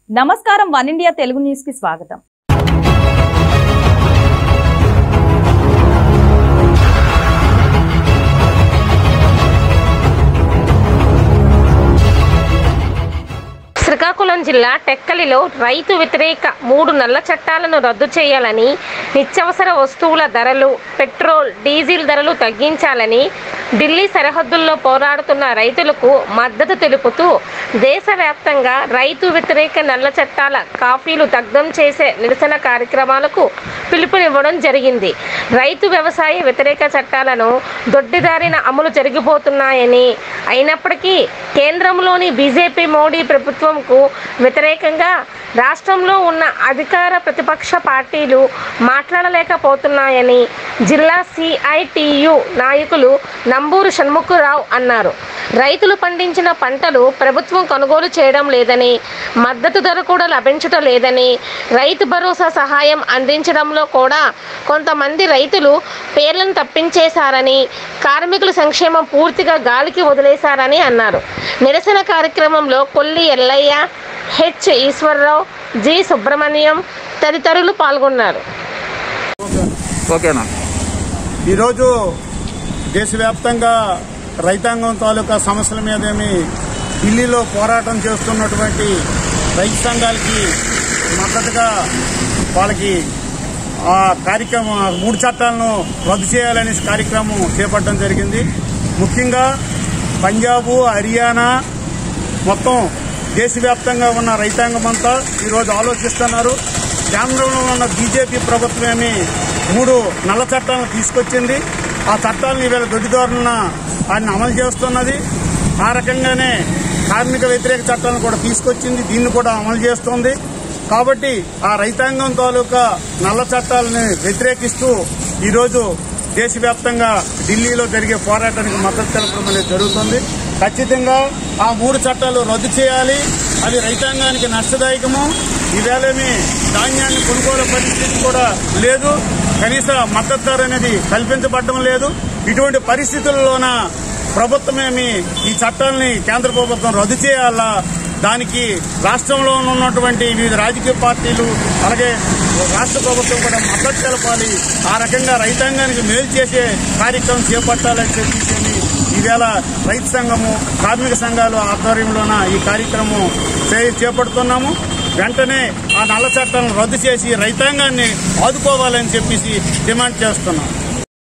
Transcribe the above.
నమస్కారం one India Telugu news కి స్వాగతం శ్రీకాకుళం జిల్లా టెక్కలిలో రైతు వ్యతిరేక మూడు నల్ల చట్టాలను రద్దు చేయాలని నిత్యావసర వస్తువుల ధరలు పెట్రోల్ డీజిల్ ధరలు తగ్గించాలని ఢిల్లీ సరిహద్దుల్లో పోరాడుతున్న రైతులకు మద్దతు తెలుపుతూ దేశవ్యాప్తంగా రైతు వ్యతిరేక నల్ల చట్టాల కాఫీలు దగ్ధం చేసే నిరసన కార్యక్రమాలకు పిలుపునివ్వడం జరిగింది రైతు వ్యవసాయ వ్యతిరేక చట్టాలను దొడ్డిదారిన అమలు జరిగిపోతున్నాయని అయినప్పటికీ కేంద్రంలోని బీజేపీ మోడీ ప్రభుత్వంకు వ్యతిరేకంగా రాష్ట్రంలో ఉన్న అధికార ప్రతిపక్ష పార్టీలు మాట్లాడలేకపోతున్నాయని జిల్లా సిఐటియు నాయకులు నంబూరు షణ్ముఖరావు అన్నారు రైతులు పండించిన పంటలు ప్రభుత్వం కొనుగోలు చేయడం లేదని మద్దతు ధర కూడా లభించడం లేదని రైతు భరోసా సహాయం అందించడంలో కూడా కొంతమంది రైతులు పేర్లను తప్పించేశారని కార్మికుల సంక్షేమం పూర్తిగా గాలికి వదిలేశారని అన్నారు నిరసన కార్యక్రమంలో కొల్లి ఎల్లయ్య హెచ్ ఈశ్వరరావు జి సుబ్రహ్మణ్యం తదితరులు పాల్గొన్నారు ఓకేనా ఈరోజు దేశవ్యాప్తంగా రైతాంగం తాలూకా సమస్యల మీదేమి ఢిల్లీలో పోరాటం చేస్తున్నటువంటి రైతు సంఘాలకి మద్దతుగా వాళ్ళకి ఆ కార్యక్రమం ఆ మూడు చట్టాలను రద్దు చేయాలనే కార్యక్రమం చేపట్టడం జరిగింది ముఖ్యంగా పంజాబు హర్యానా మొత్తం దేశవ్యాప్తంగా ఉన్న రైతాంగం అంతా ఈరోజు ఆలోచిస్తున్నారు కేంద్రంలో ఉన్న బీజేపీ ప్రభుత్వమేమి మూడు నల్ల చట్టాలను తీసుకొచ్చింది ఆ చట్టాలను ఈవేళ దొడ్డిదారులను ఆయన అమలు చేస్తున్నది ఆ రకంగానే కార్మిక వ్యతిరేక చట్టాలను కూడా తీసుకొచ్చింది దీన్ని కూడా అమలు చేస్తోంది కాబట్టి ఆ రైతాంగం తాలూకా నల్ల చట్టాలని వ్యతిరేకిస్తూ ఈరోజు దేశవ్యాప్తంగా ఢిల్లీలో జరిగే పోరాటానికి మద్దతు తెలపడం అనేది జరుగుతుంది ఖచ్చితంగా ఆ మూడు చట్టాలు రద్దు చేయాలి అది రైతాంగానికి నష్టదాయకము ఈవేళేమి ధాన్యాన్ని కొనుగోలు పరిస్థితి కూడా లేదు కనీస మద్దతు ధర అనేది కల్పించబడడం లేదు ఇటువంటి పరిస్థితుల్లోన ప్రభుత్వమేమి ఈ చట్టాలని కేంద్ర ప్రభుత్వం రద్దు చేయాలా దానికి రాష్ట్రంలో ఉన్నటువంటి వివిధ రాజకీయ పార్టీలు అలాగే రాష్ట్ర ప్రభుత్వం కూడా మద్దతు తెలపాలి ఆ రకంగా రైతాంగానికి మేలు చేసే కార్యక్రమం చేపట్టాలని చెప్పి ఈవేళ రైతు సంఘము కార్మిక సంఘాలు ఆధ్వర్యంలోన ఈ కార్యక్రమం చే- చేపడుతున్నాము వెంటనే ఆ నల్ల చట్టాలను రద్దు చేసి రైతాంగాన్ని ఆదుకోవాలని చెప్పేసి డిమాండ్ చేస్తున్నాం